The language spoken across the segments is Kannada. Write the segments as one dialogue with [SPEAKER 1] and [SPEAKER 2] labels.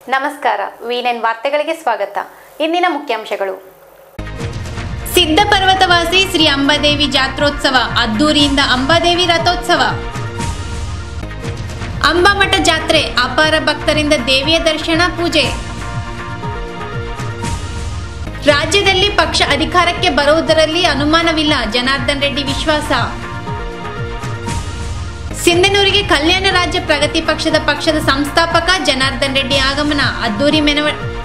[SPEAKER 1] ನಮಸ್ಕಾರ ವಿನೆನ್ ವಾರ್ತೆಗಳಿಗೆ ಸ್ವಾಗತ ಇಂದಿನ ಮುಖ್ಯಾಂಶಗಳು
[SPEAKER 2] ಸಿದ್ಧ ಪರ್ವತವಾಸಿ ಶ್ರೀ ಅಂಬಾದೇವಿ ಜಾತ್ರೋತ್ಸವ ಅದ್ದೂರಿಯಿಂದ ಅಂಬಾದೇವಿ ರಥೋತ್ಸವ ಅಂಬಾಮಠ ಜಾತ್ರೆ ಅಪಾರ ಭಕ್ತರಿಂದ ದೇವಿಯ ದರ್ಶನ ಪೂಜೆ ರಾಜ್ಯದಲ್ಲಿ ಪಕ್ಷ ಅಧಿಕಾರಕ್ಕೆ ಬರುವುದರಲ್ಲಿ ಅನುಮಾನವಿಲ್ಲ ಜನಾರ್ದನ್ ರೆಡ್ಡಿ ವಿಶ್ವಾಸ ಸಿಂಧನೂರಿಗೆ ಕಲ್ಯಾಣ ರಾಜ್ಯ ಪ್ರಗತಿ ಪಕ್ಷದ ಪಕ್ಷದ ಸಂಸ್ಥಾಪಕ ಜನಾರ್ದನ್ ರೆಡ್ಡಿ ಆಗಮನ ಅದ್ದೂರಿ ಮೆನವ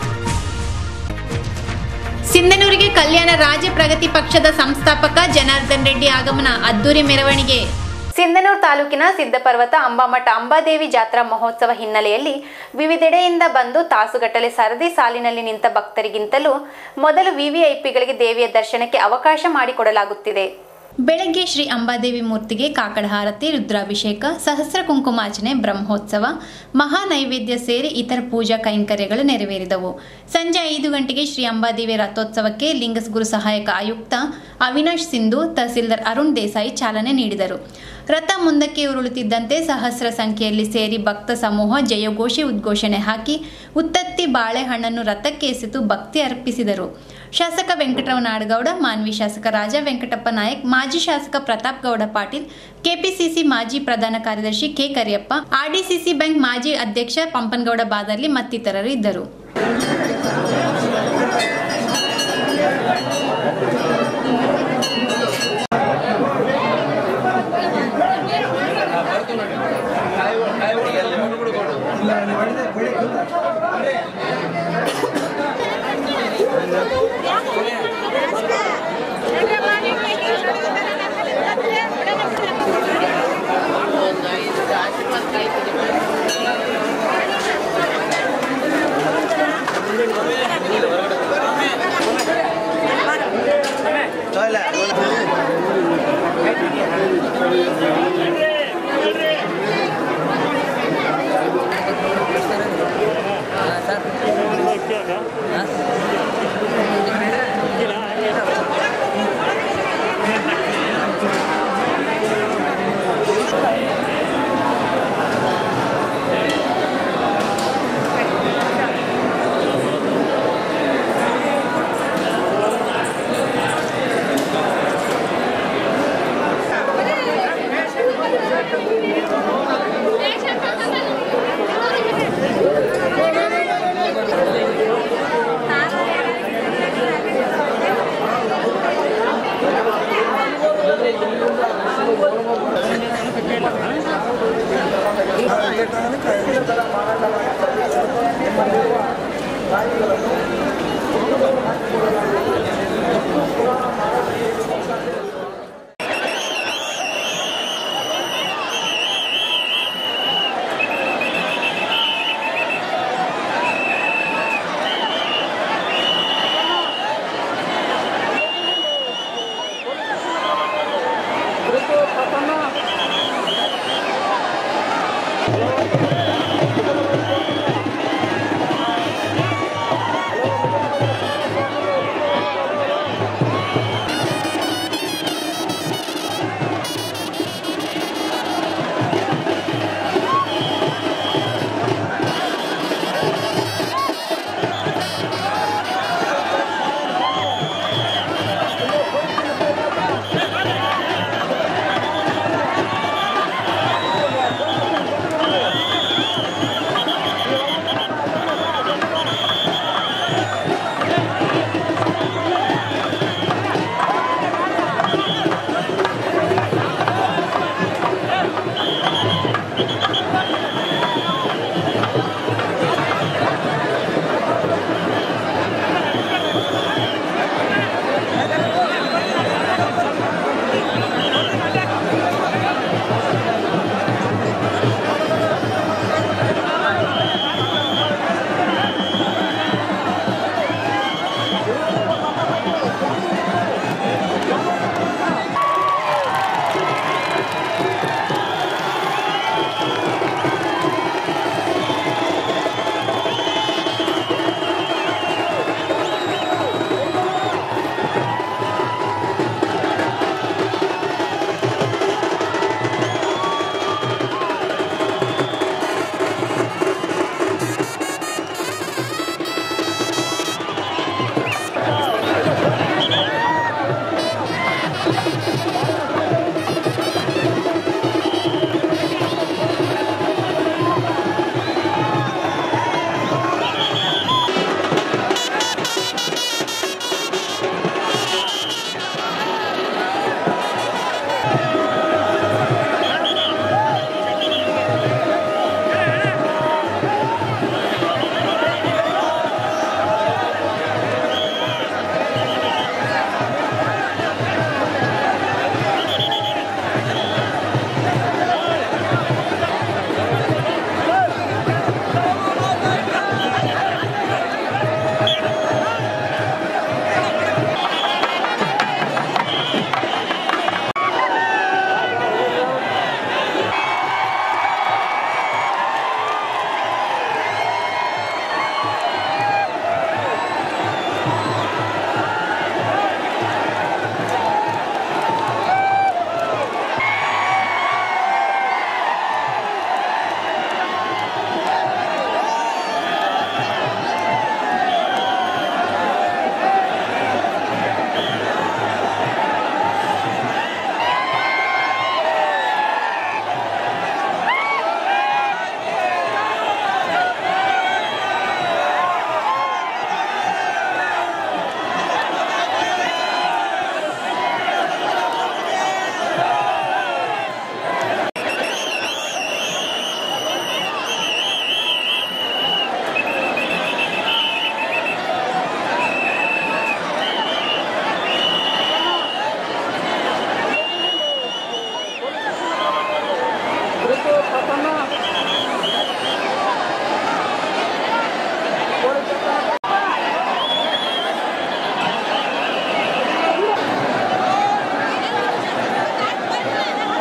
[SPEAKER 2] ಸಿಂಧನೂರಿಗೆ ಕಲ್ಯಾಣ ರಾಜ್ಯ ಪ್ರಗತಿ ಪಕ್ಷದ ಸಂಸ್ಥಾಪಕ ಜನಾರ್ದನ್ ರೆಡ್ಡಿ ಆಗಮನ ಅದ್ದೂರಿ ಮೆರವಣಿಗೆ
[SPEAKER 1] ಸಿಂಧನೂರು ತಾಲೂಕಿನ ಸಿದ್ದಪರ್ವತ ಅಂಬಾಮಠ ಅಂಬಾದೇವಿ ಜಾತ್ರಾ ಮಹೋತ್ಸವ ಹಿನ್ನೆಲೆಯಲ್ಲಿ ವಿವಿಧೆಡೆಯಿಂದ ಬಂದು ತಾಸುಗಟ್ಟಲೆ ಸರದಿ ಸಾಲಿನಲ್ಲಿ ನಿಂತ ಭಕ್ತರಿಗಿಂತಲೂ ಮೊದಲು ವಿವಿಐಪಿಗಳಿಗೆ ದೇವಿಯ ದರ್ಶನಕ್ಕೆ ಅವಕಾಶ ಮಾಡಿಕೊಡಲಾಗುತ್ತಿದೆ
[SPEAKER 2] ಬೆಳಗ್ಗೆ ಶ್ರೀ ಅಂಬಾದೇವಿ ಮೂರ್ತಿಗೆ ಕಾಕಡಹಾರತಿ ರುದ್ರಾಭಿಷೇಕ ಸಹಸ್ರ ಕುಂಕುಮಾರ್ಚನೆ ಬ್ರಹ್ಮೋತ್ಸವ ಮಹಾ ನೈವೇದ್ಯ ಸೇರಿ ಇತರ ಪೂಜಾ ಕೈಂಕರ್ಯಗಳು ನೆರವೇರಿದವು ಸಂಜೆ ಐದು ಗಂಟೆಗೆ ಶ್ರೀ ಅಂಬಾದೇವಿ ರಥೋತ್ಸವಕ್ಕೆ ಲಿಂಗಸ್ಗುರು ಸಹಾಯಕ ಆಯುಕ್ತ ಅವಿನಾಶ್ ಸಿಂಧು ತಹಸೀಲ್ದಾರ್ ಅರುಣ್ ದೇಸಾಯಿ ಚಾಲನೆ ನೀಡಿದರು ರಥ ಮುಂದಕ್ಕೆ ಉರುಳುತ್ತಿದ್ದಂತೆ ಸಹಸ್ರ ಸಂಖ್ಯೆಯಲ್ಲಿ ಸೇರಿ ಭಕ್ತ ಸಮೂಹ ಜಯಘೋಷಿ ಉದ್ಘೋಷಣೆ ಹಾಕಿ ಉತ್ತತ್ತಿ ಬಾಳೆಹಣ್ಣನ್ನು ರಥಕ್ಕೆ ಎಸೆದು ಭಕ್ತಿ ಅರ್ಪಿಸಿದರು ಶಾಸಕ ವೆಂಕಟರಾವ್ ನಾಡಗೌಡ ಮಾನ್ವಿ ಶಾಸಕ ರಾಜ ವೆಂಕಟಪ್ಪ ನಾಯಕ್ ಮಾಜಿ ಶಾಸಕ ಪ್ರತಾಪ್ ಗೌಡ ಪಾಟೀಲ್ ಕೆಪಿಸಿಸಿ ಮಾಜಿ ಪ್ರಧಾನ ಕಾರ್ಯದರ್ಶಿ ಕೆ ಕರಿಯಪ್ಪ ಆರ್ಡಿಸಿಸಿ ಬ್ಯಾಂಕ್ ಮಾಜಿ ಅಧ್ಯಕ್ಷ ಪಂಪನಗೌಡ ಬಾದರ್ಲಿ ಮತ್ತಿತರರು ಇದ್ದರು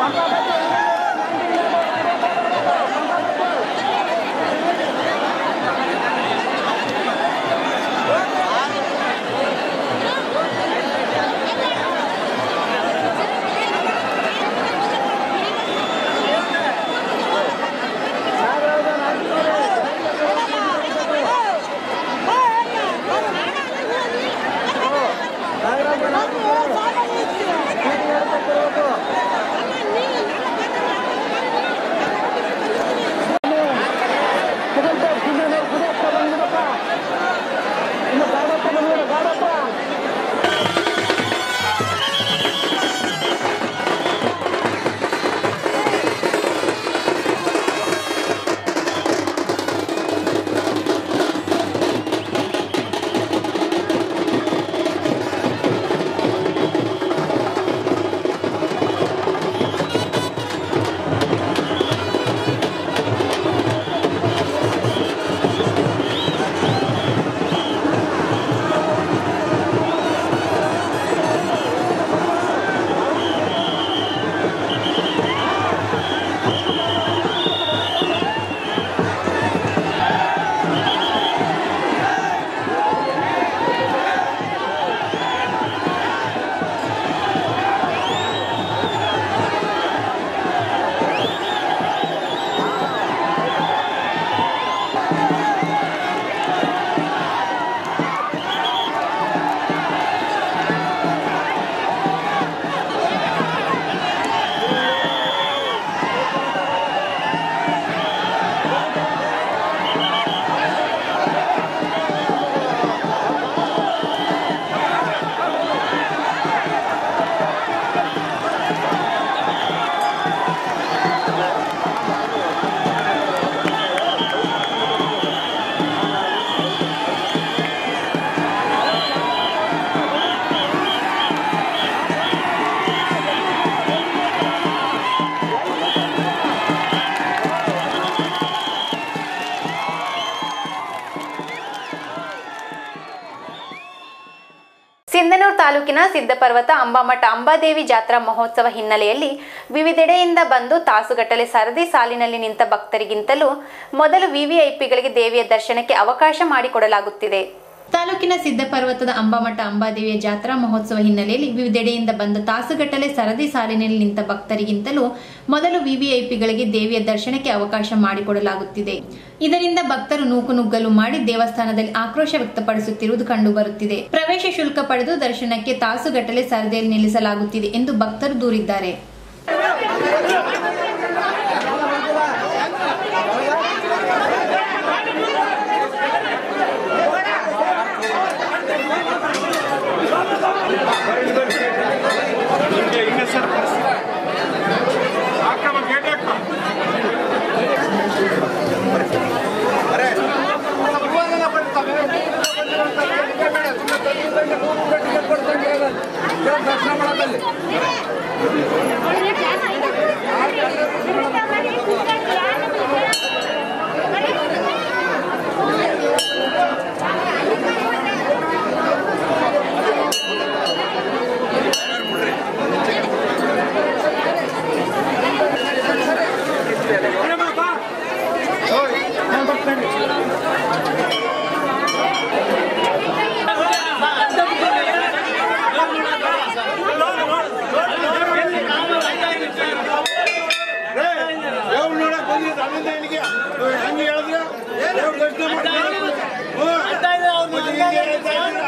[SPEAKER 1] ಸಿಂಧನೂರು ತಾಲೂಕಿನ ಸಿದ್ದಪರ್ವತ ಅಂಬಾಮಠ ಅಂಬಾದೇವಿ ಜಾತ್ರಾ ಮಹೋತ್ಸವ ಹಿನ್ನೆಲೆಯಲ್ಲಿ ವಿವಿಧೆಡೆಯಿಂದ ಬಂದು ತಾಸುಗಟ್ಟಲೆ ಸರದಿ ಸಾಲಿನಲ್ಲಿ ನಿಂತ ಭಕ್ತರಿಗಿಂತಲೂ ಮೊದಲು ವಿವಿಐಪಿಗಳಿಗೆ ದೇವಿಯ ದರ್ಶನಕ್ಕೆ ಅವಕಾಶ ಮಾಡಿಕೊಡಲಾಗುತ್ತಿದೆ
[SPEAKER 2] ತಾಲೂಕಿನ ಸಿದ್ದಪರ್ವತದ ಅಂಬಾಮಠ ಅಂಬಾದೇವಿಯ ಜಾತ್ರಾ ಮಹೋತ್ಸವ ಹಿನ್ನೆಲೆಯಲ್ಲಿ ವಿವಿಧೆಡೆಯಿಂದ ಬಂದ ತಾಸುಗಟ್ಟಲೆ ಸರದಿ ಸಾಲಿನಲ್ಲಿ ನಿಂತ ಭಕ್ತರಿಗಿಂತಲೂ ಮೊದಲು ವಿವಿಐಪಿಗಳಿಗೆ ದೇವಿಯ ದರ್ಶನಕ್ಕೆ ಅವಕಾಶ ಮಾಡಿಕೊಡಲಾಗುತ್ತಿದೆ ಇದರಿಂದ ಭಕ್ತರು ನೂಕುನುಗ್ಗಲು ಮಾಡಿ ದೇವಸ್ಥಾನದಲ್ಲಿ ಆಕ್ರೋಶ ವ್ಯಕ್ತಪಡಿಸುತ್ತಿರುವುದು ಕಂಡುಬರುತ್ತಿದೆ ಪ್ರವೇಶ ಶುಲ್ಕ ಪಡೆದು ದರ್ಶನಕ್ಕೆ ತಾಸುಗಟ್ಟಲೆ ಸರದಿಯಲ್ಲಿ ನಿಲ್ಲಿಸಲಾಗುತ್ತಿದೆ ಎಂದು ಭಕ್ತರು ದೂರಿದ್ದಾರೆ
[SPEAKER 3] ಹಿಂಗೆ ಸರ್ ಹಾಕಮ್ಮ ಗೇಟ್ ಹಾಕ ದೇವ್ರು ನೋಡಕ್ ಬಂದಿದ್ದು ಅಲ್ಲಿಂದ ಇಲ್ಲಿಗೆ ಹಂಗೆ ಹೇಳಿದ್ರೆ ದೇವ್ರ ದರ್ಶನ ಮಾಡ್ತಾರೆ ಹ್ಞೂ. ಮತ್ತೆ ಹಿಂಗೆ ಹೇಳ್ತಾ ಇದ್ದೀರಾ?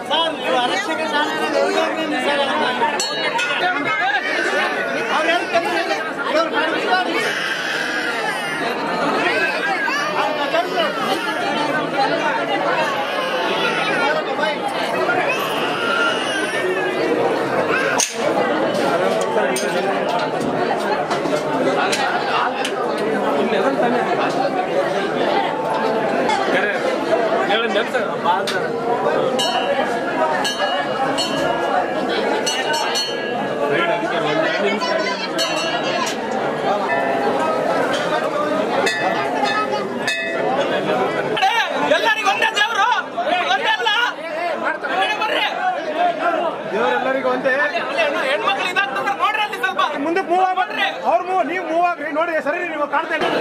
[SPEAKER 3] ಅವ್ರು ಹೇಳ್ತಾರೆ, ದೇವ್ರು ಮಾಡಿಸ್ತಾರೆ. ಅವ್ರು ಕರ್ದ್ರು.
[SPEAKER 4] ಎಲ್ಲರಿಗೂ ಒಂದೇ ದೇವರು ಒಂದೇ ಅಲ್ಲ ಬರ್ರಿ, ಬರ್ರಿ
[SPEAKER 3] ದೇವ್ರೆಲ್ಲರಿಗೂ ಒಂದೇ
[SPEAKER 4] ಅಲ್ಲಿ ಹೆಣ್ಣು- ಹೆಣ್ಮಕ್ಳು ಇದಾಗ್ತಂದ್ರೆ ನೋಡ್ರಿ ಅಲ್ಲಿ ಸ್ವಲ್ಪ
[SPEAKER 3] ಮುಂದಕ್ಕೆ ಮೂವ್ ಆಗ್ಬೇಕು ಅವ್ರು ಮೂವ್ ನೀವು ಮೂವ್ ಆಗ್ರಿ ನೋಡಿ ಸರಿ ನೀವು ಕಾಣ್ತಾ ಇಲ್ಲ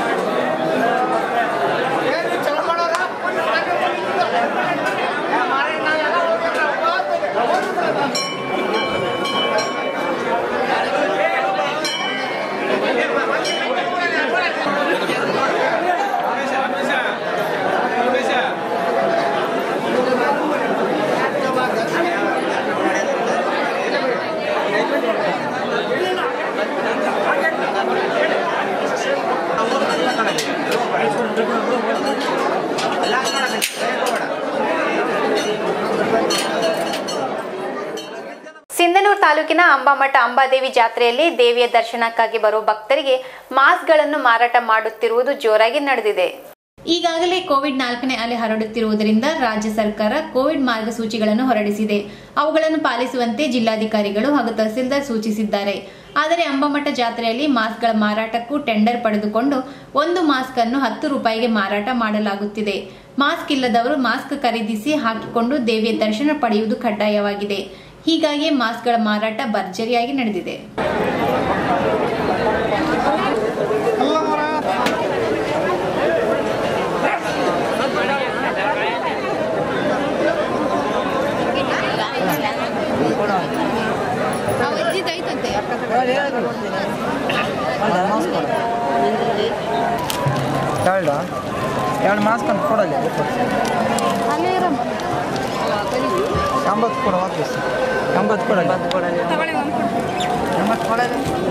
[SPEAKER 1] ಸಿಂಧನೂರು ತಾಲೂಕಿನ ಅಂಬಾಮಠ ಅಂಬಾದೇವಿ ಜಾತ್ರೆಯಲ್ಲಿ ದೇವಿಯ ದರ್ಶನಕ್ಕಾಗಿ ಬರುವ ಭಕ್ತರಿಗೆ ಮಾಸ್ಕ್ಗಳನ್ನು ಮಾರಾಟ ಮಾಡುತ್ತಿರುವುದು ಜೋರಾಗಿ ನಡೆದಿದೆ
[SPEAKER 2] ಈಗಾಗಲೇ ಕೋವಿಡ್ ನಾಲ್ಕನೇ ಅಲೆ ಹರಡುತ್ತಿರುವುದರಿಂದ ರಾಜ್ಯ ಸರ್ಕಾರ ಕೋವಿಡ್ ಮಾರ್ಗಸೂಚಿಗಳನ್ನು ಹೊರಡಿಸಿದೆ ಅವುಗಳನ್ನು ಪಾಲಿಸುವಂತೆ ಜಿಲ್ಲಾಧಿಕಾರಿಗಳು ಹಾಗೂ ತಹಸೀಲ್ದಾರ್ ಸೂಚಿಸಿದ್ದಾರೆ ಆದರೆ ಅಂಬಮಠ ಜಾತ್ರೆಯಲ್ಲಿ ಮಾಸ್ಕ್ಗಳ ಮಾರಾಟಕ್ಕೂ ಟೆಂಡರ್ ಪಡೆದುಕೊಂಡು ಒಂದು ಮಾಸ್ಕ್ ಅನ್ನು ಹತ್ತು ರೂಪಾಯಿಗೆ ಮಾರಾಟ ಮಾಡಲಾಗುತ್ತಿದೆ ಮಾಸ್ಕ್ ಇಲ್ಲದವರು ಮಾಸ್ಕ್ ಖರೀದಿಸಿ ಹಾಕಿಕೊಂಡು ದೇವಿಯ ದರ್ಶನ ಪಡೆಯುವುದು ಕಡ್ಡಾಯವಾಗಿದೆ ಹೀಗಾಗಿ ಮಾಸ್ಕ್ಗಳ ಮಾರಾಟ ಭರ್ಜರಿಯಾಗಿ ನಡೆದಿದೆ
[SPEAKER 5] ಎರಡು ಎರಡು ಮಾಸ್ಕ್ ಅಂತ ಕೊಡಲ್ಲ ಎಂಬತ್ತು ಕೊಡ ವಾಪಸ್ ಎಂಬತ್ತು ಕೊಡಲ್ಲ ಎಂಬತ್ತು ಕೊಡಲ್ಲ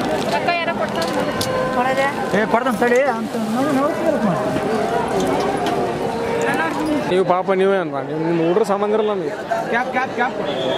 [SPEAKER 5] ಏ ಕೊಡ್ತಾನೆ ತಡಿ ಅಂತ ನಾವು ನೋಡ್ತಿರಪ್ಪ
[SPEAKER 6] ನೀವು ಪಾಪ ನೀವೇ ಅನ್ಬ ನಿಮ್ಮ ಹುಡ್ರ ಸಂಬಂಧ ಇರಲ್ಲ ನೀವು
[SPEAKER 3] ಕ್ಯಾಪ್ ಕ್ಯಾಪ್ ಕ್ಯಾಪ್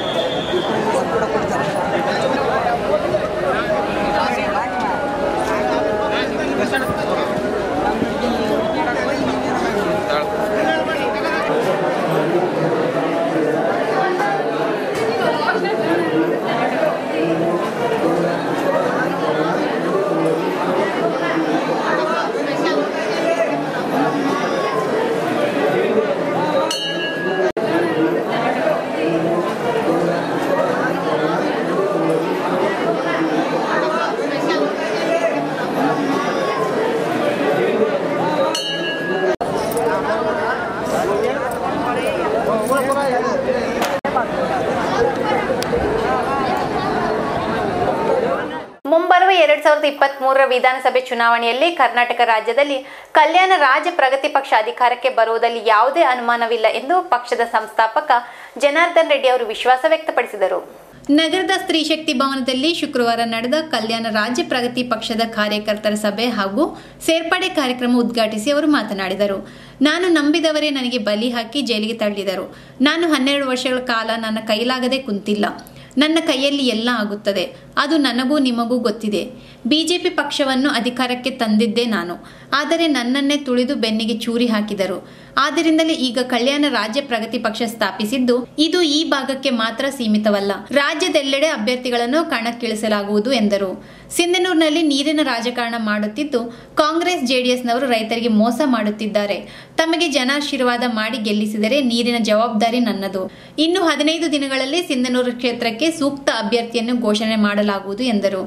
[SPEAKER 1] ಮುಂಬರುವ ಎರಡ್ ಸಾವಿರದ ಇಪ್ಪತ್ತ್ ಮೂರರ ವಿಧಾನಸಭೆ ಚುನಾವಣೆಯಲ್ಲಿ ಕರ್ನಾಟಕ ರಾಜ್ಯದಲ್ಲಿ ಕಲ್ಯಾಣ ರಾಜ್ಯ ಪ್ರಗತಿ ಪಕ್ಷ ಅಧಿಕಾರಕ್ಕೆ ಬರುವುದಲ್ಲಿ ಯಾವುದೇ ಅನುಮಾನವಿಲ್ಲ ಎಂದು ಪಕ್ಷದ ಸಂಸ್ಥಾಪಕ ಜನಾರ್ದನ್ ರೆಡ್ಡಿ ಅವರು ವಿಶ್ವಾಸ ವ್ಯಕ್ತಪಡಿಸಿದರು
[SPEAKER 2] ನಗರದ ಸ್ತ್ರೀ ಶಕ್ತಿ ಭವನದಲ್ಲಿ ಶುಕ್ರವಾರ ನಡೆದ ಕಲ್ಯಾಣ ರಾಜ್ಯ ಪ್ರಗತಿ ಪಕ್ಷದ ಕಾರ್ಯಕರ್ತರ ಸಭೆ ಹಾಗೂ ಸೇರ್ಪಡೆ ಕಾರ್ಯಕ್ರಮ ಉದ್ಘಾಟಿಸಿ ಅವರು ಮಾತನಾಡಿದರು ನಾನು ನಂಬಿದವರೇ ನನಗೆ ಬಲಿ ಹಾಕಿ ಜೈಲಿಗೆ ತಳ್ಳಿದರು ನಾನು ಹನ್ನೆರಡು ವರ್ಷಗಳ ಕಾಲ ನನ್ನ ಕೈಲಾಗದೆ ಕುಂತಿಲ್ಲ ನನ್ನ ಕೈಯಲ್ಲಿ ಎಲ್ಲ ಆಗುತ್ತದೆ ಅದು ನನಗೂ ನಿಮಗೂ ಗೊತ್ತಿದೆ ಬಿಜೆಪಿ ಪಕ್ಷವನ್ನು ಅಧಿಕಾರಕ್ಕೆ ತಂದಿದ್ದೆ ನಾನು ಆದರೆ ನನ್ನನ್ನೇ ತುಳಿದು ಬೆನ್ನಿಗೆ ಚೂರಿ ಹಾಕಿದರು ಆದ್ದರಿಂದಲೇ ಈಗ ಕಲ್ಯಾಣ ರಾಜ್ಯ ಪ್ರಗತಿ ಪಕ್ಷ ಸ್ಥಾಪಿಸಿದ್ದು ಇದು ಈ ಭಾಗಕ್ಕೆ ಮಾತ್ರ ಸೀಮಿತವಲ್ಲ ರಾಜ್ಯದೆಲ್ಲೆಡೆ ಅಭ್ಯರ್ಥಿಗಳನ್ನು ಕಣಕ್ಕಿಳಿಸಲಾಗುವುದು ಎಂದರು ಸಿಂಧನೂರಿನಲ್ಲಿ ನೀರಿನ ರಾಜಕಾರಣ ಮಾಡುತ್ತಿದ್ದು ಕಾಂಗ್ರೆಸ್ ಜೆಡಿಎಸ್ನವರು ರೈತರಿಗೆ ಮೋಸ ಮಾಡುತ್ತಿದ್ದಾರೆ ತಮಗೆ ಜನಾಶೀರ್ವಾದ ಮಾಡಿ ಗೆಲ್ಲಿಸಿದರೆ ನೀರಿನ ಜವಾಬ್ದಾರಿ ನನ್ನದು ಇನ್ನು ಹದಿನೈದು ದಿನಗಳಲ್ಲಿ ಸಿಂಧನೂರು ಕ್ಷೇತ್ರಕ್ಕೆ ಸೂಕ್ತ ಅಭ್ಯರ್ಥಿಯನ್ನು ಘೋಷಣೆ ಮಾಡಲಾಗುವುದು ಎಂದರು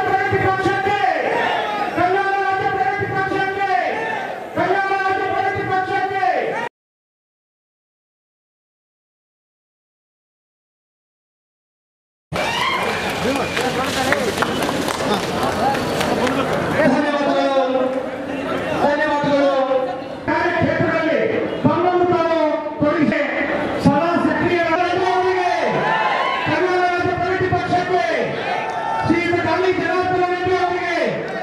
[SPEAKER 3] ಕಾರ್ಯಕ್ಷೇತ್ರದಲ್ಲಿ ತಮ್ಮನ್ನು ತಾವು ತೊಡಗಿಸಿ ಸದಾ ಸಕ್ರಿಯರಾಗಿರುವವರಿಗೆ ಕನ್ನಡ ರಾಜ್ಯ ಪ್ರಗತಿ ಪಕ್ಷಕ್ಕೆ ಶ್ರೀಯುತ ಕಳ್ಳಿ ಜನಾರ್ದನ ರೆಡ್ಡಿ ಅವರಿಗೆ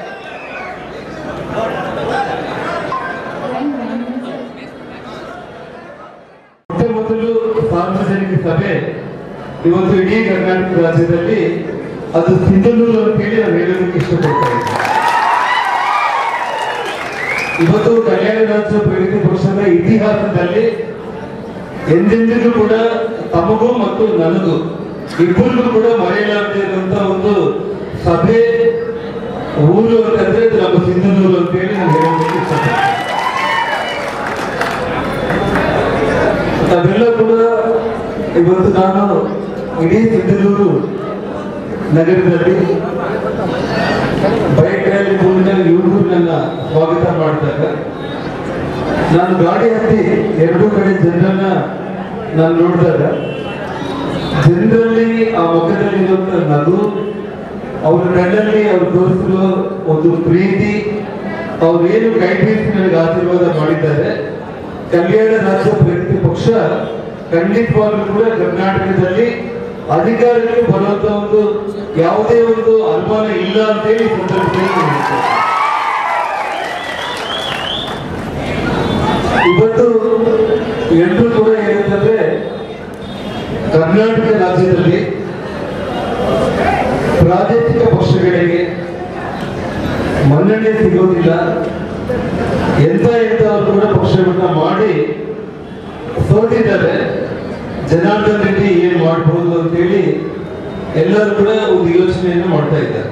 [SPEAKER 7] ಮೊಟ್ಟ ಮೊದಲು ಸಾರ್ವಜನಿಕ ಸಭೆ ಇವತ್ತು ಇಡೀ ಕರ್ನಾಟಕ ರಾಜ್ಯದಲ್ಲಿ ಅದು ಸಿಂಧನೂರು ಅಂತೇಳಿ ನಾವು ಹೇಳೋದಕ್ಕೆ ಇಷ್ಟಪಡ್ತಾ ಇದ್ದೀವಿ ಇವತ್ತು ಕಲ್ಯಾಣ ರಾಜ್ಯ ಪ್ರಗತಿ ಪಕ್ಷದ ಇತಿಹಾಸದಲ್ಲಿ ಎಂದೆಂದಿಗೂ ಕೂಡ ತಮಗೂ ಮತ್ತು ನನಗೂ ಇಬ್ಬರಿಗೂ ಕೂಡ ಮರೆಯಲಾಗದೇ ಇರುವಂತ ಒಂದು ಸಭೆ ಊರು ಅಂತಂದ್ರೆ ಅದು ನಮ್ಮ ಸಿಂಧನೂರು ಅಂತೇಳಿ ನಾನು ಹೇಳೋದಕ್ಕೆ ಇಷ್ಟಪಡ್ತೀನಿ ನಾವೆಲ್ಲ ಕೂಡ ಇವತ್ತು ನಾನು ಇಡೀ ಸಿಂಧನೂರು ನಗರದಲ್ಲಿ ಬೈಕ್ ರ್ಯಾಲಿ ಮೂಲಕ ಇವರು ನನ್ನ ಸ್ವಾಗತ ಮಾಡಿದಾಗ ನಾನು ಗಾಡಿ ಹತ್ತಿ ಎರಡೂ ಕಡೆ ಜನರನ್ನ ನಾನು ನೋಡಿದಾಗ ಜನರಲ್ಲಿ ಆ ಮುಖದಲ್ಲಿ ಇರುವಂತ ನಗು ಅವ್ರ ಕಣ್ಣಲ್ಲಿ ಅವ್ರು ತೋರಿಸಿರುವ ಒಂದು ಪ್ರೀತಿ ಅವ್ರು ಏನು ಕೈ ಬೀಸಿ ನನಗೆ ಆಶೀರ್ವಾದ ಮಾಡಿದ್ದಾರೆ ಕಲ್ಯಾಣ ರಾಜ್ಯ ಪ್ರಗತಿ ಪಕ್ಷ ಖಂಡಿತವಾಗ್ಲೂ ಕೂಡ ಕರ್ನಾಟಕದಲ್ಲಿ ಅಧಿಕಾರಕ್ಕೆ ಬರುವಂತ ಒಂದು ಯಾವುದೇ ಒಂದು ಅನುಮಾನ ಇಲ್ಲ ಅಂತೇಳಿ ಈ ಸಂದರ್ಭದಲ್ಲಿ ನಾನು ಹೇಳ್ತೇನೆ. ಇವತ್ತು ಎಲ್ಲರೂ ಕೂಡ ಏನಂತಂದ್ರೆ ಕರ್ನಾಟಕ ರಾಜ್ಯದಲ್ಲಿ ಪ್ರಾದೇಶಿಕ ಪಕ್ಷಗಳಿಗೆ ಮನ್ನಣೆ ಸಿಗೋದಿಲ್ಲ ಎಂತ ಎಂತ ಕೂಡ ಪಕ್ಷಗಳನ್ನ ಮಾಡಿ ಸೋತಿದ್ದಾರೆ ಜನಾರ್ದನ್ ರೆಡ್ಡಿ ಏನ್ ಮಾಡಬಹುದು ಅಂತೇಳಿ ಎಲ್ಲರೂ ಕೂಡ ಒಂದು ಯೋಚನೆಯನ್ನು ಮಾಡ್ತಾ ಇದ್ದಾರೆ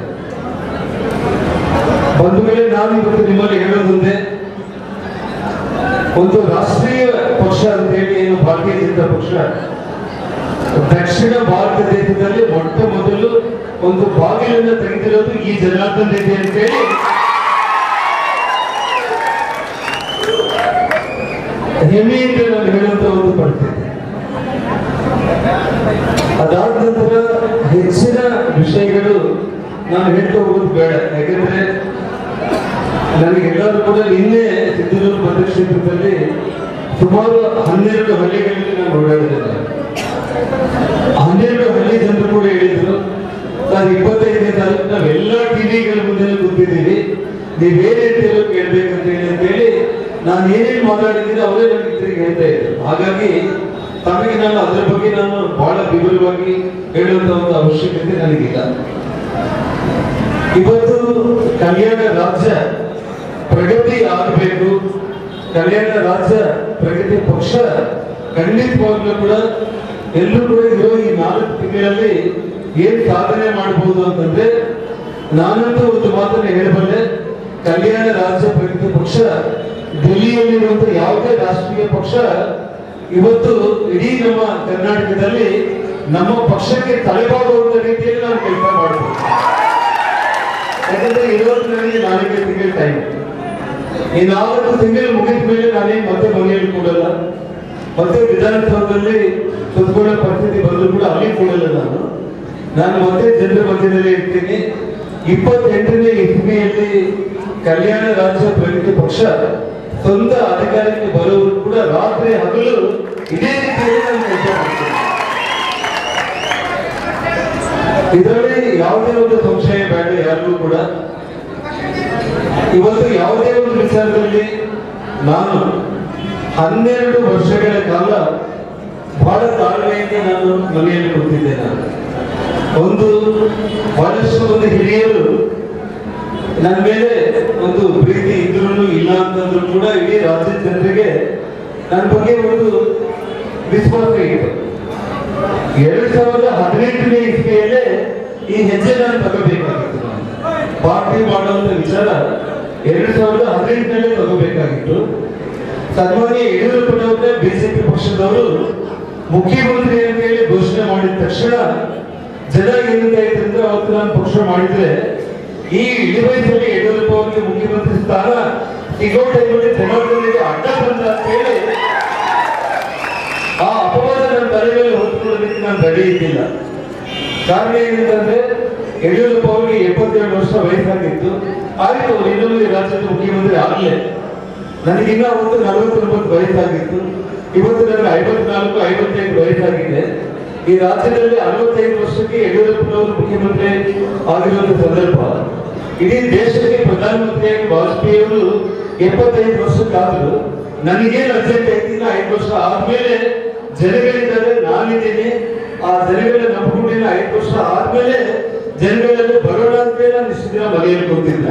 [SPEAKER 7] ಬಂದ ಮೇಲೆ ನಾನು ಇವತ್ತು ನಿಮ್ಮಲ್ಲಿ ಹೇಳೋದೊಂದೇ ಒಂದು ರಾಷ್ಟ್ರೀಯ ಪಕ್ಷ ಅಂತ ಹೇಳಿ ಏನು ಭಾರತೀಯ ಜನತಾ ಪಕ್ಷ ದಕ್ಷಿಣ ಭಾರತ ದೇಶದಲ್ಲಿ ಮೊಟ್ಟ ಮೊದಲು ಒಂದು ಬಾಗಿಲನ್ನು ತೆಗೆದಿರೋದು ಈ ಜನಾರ್ದನ್ ರೆಡ್ಡಿ ಅಂತೇಳಿ ಹೆಮ್ಮೆಯಿಂದ ನಾನು ಹೇಳುವಂತ ಒಂದು ಪರಿಸ್ಥಿತಿ ಅದಾದ ನಂತರ ಹೆಚ್ಚಿನ ವಿಷಯಗಳು ನಾನು ಹೇಳ್ತಾ ಹೋಗೋದು ಬೇಡ ಯಾಕಂದ್ರೆ ನನಗೆಲ್ಲರೂ ಕೂಡ ನಿನ್ನೆ ಸಿದ್ದೂರು ಮತಕ್ಷೇತ್ರದಲ್ಲಿ ಸುಮಾರು ಹನ್ನೆರಡು ಹಳ್ಳಿಗಳಲ್ಲಿ ನಾನು ಓಡಾಡಿದ್ದೇನೆ ಹನ್ನೆರಡು ಹಳ್ಳಿ ಜನರು ಕೂಡ ಹೇಳಿದ್ರು ನಾನು ಇಪ್ಪತ್ತೈದನೇ ತಾರೀಕು ನಾವೆಲ್ಲ ಟಿವಿಗಳ ಮುಂದೆ ಕೂತಿದ್ದೀವಿ ನೀವೇನ್ ಹೇಳ್ತೀರೋ ಕೇಳ್ಬೇಕಂತ ಹೇಳಿ ಅಂತ ಹೇಳಿ ನಾನು ಏನೇನು ಮಾತಾಡಿದ್ದೀನಿ ಅವರೇ ನನಗೆ ತಿರುಗಿ ಹೇಳ್ತಾ ಇದ್ರು ಹಾಗಾಗಿ ತಮಗೆ ನಾನು ಅದರ ಬಗ್ಗೆ ನಾನು ಬಹಳ ವಿವರವಾಗಿ ಹೇಳುವಂತ ಒಂದು ಅವಶ್ಯಕತೆ ನನಗಿಲ್ಲ ಇವತ್ತು ಕಲ್ಯಾಣ ರಾಜ್ಯ ಪ್ರಗತಿ ಆಗಬೇಕು ಕಲ್ಯಾಣ ರಾಜ್ಯ ಪ್ರಗತಿ ಪಕ್ಷ ಖಂಡಿತವಾಗ್ಲೂ ಕೂಡ ಎಲ್ಲರೂ ಕೂಡ ಇರೋ ಈ ನಾಲ್ಕು ತಿಂಗಳಲ್ಲಿ ಏನ್ ಸಾಧನೆ ಮಾಡಬಹುದು ಅಂತಂದ್ರೆ ನಾನಂತೂ ಒಂದು ಮಾತನ್ನ ಹೇಳಬಲ್ಲೆ ಕಲ್ಯಾಣ ರಾಜ್ಯ ಪ್ರಗತಿ ಪಕ್ಷ ಡೆಲ್ಲಿಯಲ್ಲಿರುವಂತ ಯಾವುದೇ ರಾಷ್ಟ್ರೀಯ ಪಕ್ಷ ಇವತ್ತು ಇಡೀ ನಮ್ಮ ಕರ್ನಾಟಕದಲ್ಲಿ ನಮ್ಮ ಪಕ್ಷಕ್ಕೆ ತಲೆಬಾಗುವಂತ ರೀತಿಯಲ್ಲಿ ನಾವು ಕೆಲಸ ಮಾಡಬಹುದು ಯಾಕಂದ್ರೆ ಇರೋದು ನನಗೆ ನಾಲ್ಕೈದು ತಿಂಗಳ ಟೈಮ್ ಈ ನಾಲ್ಕು ತಿಂಗಳು ಮುಗಿದ ಮೇಲೆ ನಾನೇನು ಮತ್ತೆ ಮನೆಯಲ್ಲಿ ಕೂಡಲ್ಲ ಮತ್ತೆ ವಿಧಾನಸೌಧದಲ್ಲಿ ಕುತ್ಕೊಳ್ಳೋ ಪರಿಸ್ಥಿತಿ ಬಂದ್ರು ಕೂಡ ಅಲ್ಲಿ ಕೂಡಲ್ಲ ನಾನು ನಾನು ಮತ್ತೆ ಜನರ ಮಧ್ಯದಲ್ಲಿ ಇರ್ತೀನಿ ಇಪ್ಪತ್ತೆಂಟನೇ ಇಸ್ವಿಯಲ್ಲಿ ಕಲ್ಯಾಣ ರಾಜ್ಯ ಪ್ರಗತಿ ಪಕ್ಷ ಸ್ವಂತ ಅಧಿಕಾರಕ್ಕೆ ಬರೋರು ಕೂಡ ರಾತ್ರಿ ಹಗಲು ಇದೇ ರೀತಿಯಲ್ಲಿ ನಾನು ಕೆಲಸ ಮಾಡ್ತೀನಿ ಇದರಲ್ಲಿ ಯಾವುದೇ ಒಂದು ಸಂಶಯ ಬೇಡ ಯಾರಿಗೂ ಕೂಡ ಇವತ್ತು ಯಾವುದೇ ಒಂದು ವಿಚಾರದಲ್ಲಿ ನಾನು ಹನ್ನೆರಡು ವರ್ಷಗಳ ಕಾಲ ಬಹಳ ತಾಳ್ಮೆಯಿಂದ ನಾನು ಮನೆಯಲ್ಲಿ ಕೂತಿದ್ದೆ ನಾನು ಒಂದು ಬಹಳಷ್ಟು ಒಂದು ಹಿರಿಯರು ನನ್ನ ಮೇಲೆ ಒಂದು ಪ್ರೀತಿ ಇದ್ರೂ ಇಲ್ಲ ಅಂತಂದ್ರೂ ಕೂಡ ಇಡೀ ರಾಜ್ಯದ ಜನರಿಗೆ ನನ್ನ ಬಗ್ಗೆ ಒಂದು ವಿಶ್ವಾಸ ಇತ್ತು ಎರಡ್ ಸಾವಿರದ ಹದಿನೆಂಟನೇ ಇಸ್ವಿಯಲ್ಲೇ ಈ ಹೆಜ್ಜೆ ನಾನು ತಗೋಬೇಕಾಗಿತ್ತು ನಾನು ಪಾರ್ಟಿ ಮಾಡುವಂತ ವಿಚಾರ ಎರಡ್ ಸಾವಿರದ ಹದಿನೆಂಟರಲ್ಲಿ ತಗೋಬೇಕಾಗಿತ್ತು ಸನ್ಮಾನ್ಯ ಯಡಿಯೂರಪ್ಪನವ್ರನ್ನೇ ಬಿಜೆಪಿ ಪಕ್ಷದವರು ಮುಖ್ಯಮಂತ್ರಿ ಅಂತ ಹೇಳಿ ಘೋಷಣೆ ಮಾಡಿದ ತಕ್ಷಣ ಜನ ಏನಂತ ಇದ್ರಿಂದ ಅವತ್ತು ನಾನು ಪಕ್ಷ ಮಾಡಿದ್ರೆ ಈ ಇಳಿವಯಸ್ಸಲ್ಲಿ ಯಡಿಯೂರಪ್ಪ ಅವರಿಗೆ ಮುಖ್ಯಮಂತ್ರಿ ಸ್ಥಾನ ಸಿಗೋ ಟೈಮಲ್ಲಿ ಜನಾರ್ದನಿಗೆ ಅಡ್ಡ ಬಂದ ಅಂತ ಹೇಳಿ ಆ ಅಪವಾದ ನನ್ನ ತಲೆ ಮೇಲೆ ಹೊತ್ಕೊಳ್ಳೋದಕ್ಕೆ ನಾನು ರೆಡಿ ಇದ್ದಿಲ್ಲ ಕಾರಣ ಏನಂತಂದ್ರೆ ಯಡಿಯೂರಪ್ಪ ಅವರಿಗೆ ಎಪ್ಪತ್ತೇಳು ವರ್ಷ ವಯಸ್ಸಾಗಿತ್ತು ಆಯ್ತು ಅವ್ರು ಇನ್ನೊಂದು ಈ ರಾಜ್ಯದ ಮುಖ್ಯಮಂತ್ರಿ ಆಗಲೇ ನನಗಿನ್ನ ಒಂದು ನಲವತ್ತೊಂಬತ್ತು ವಯಸ್ಸಾಗಿತ್ತು ಇವತ್ತು ನನಗೆ ಐವತ್ನಾಲ್ಕು ಐವತ್ತೈದು ವಯಸ್ಸಾಗಿದೆ ಈ ರಾಜ್ಯದಲ್ಲಿ ಅರವತ್ತೈದು ವರ್ಷಕ್ಕೆ ಯಡಿಯೂರಪ್ಪನವರು ಮುಖ್ಯಮಂತ್ರಿ ಆಗಿರುವಂತ ಸಂದರ್ಭ ಇಡೀ ದೇಶಕ್ಕೆ ಪ್ರಧಾನಮಂತ್ರಿಯಾಗಿ ವಾಜಪೇಯಿ ಅವರು ಎಪ್ಪತ್ತೈದು ವರ್ಷಕ್ಕಾದ್ರು ನನಗೇನು ಅರ್ಜೆಂಟ್ ಐತಿ ಇನ್ನ ಐದು ವರ್ಷ ಆದ್ಮೇಲೆ ಜನಗಳಿದ್ದಾರೆ ನಾನಿದ್ದೀನಿ ಆ ಜನಗಳ ನಂಬಿಕೊಂಡಿನ ಐದು ವರ್ಷ ಆದ್ಮೇಲೆ ಜನಗಳಲ್ಲಿ ಬರೋಣ ಅಂತೇಳಿ ನಾನು ಇಷ್ಟು ದಿನ ಮನೆಯಲ್ಲಿ ಕೂತಿದ್ದೆ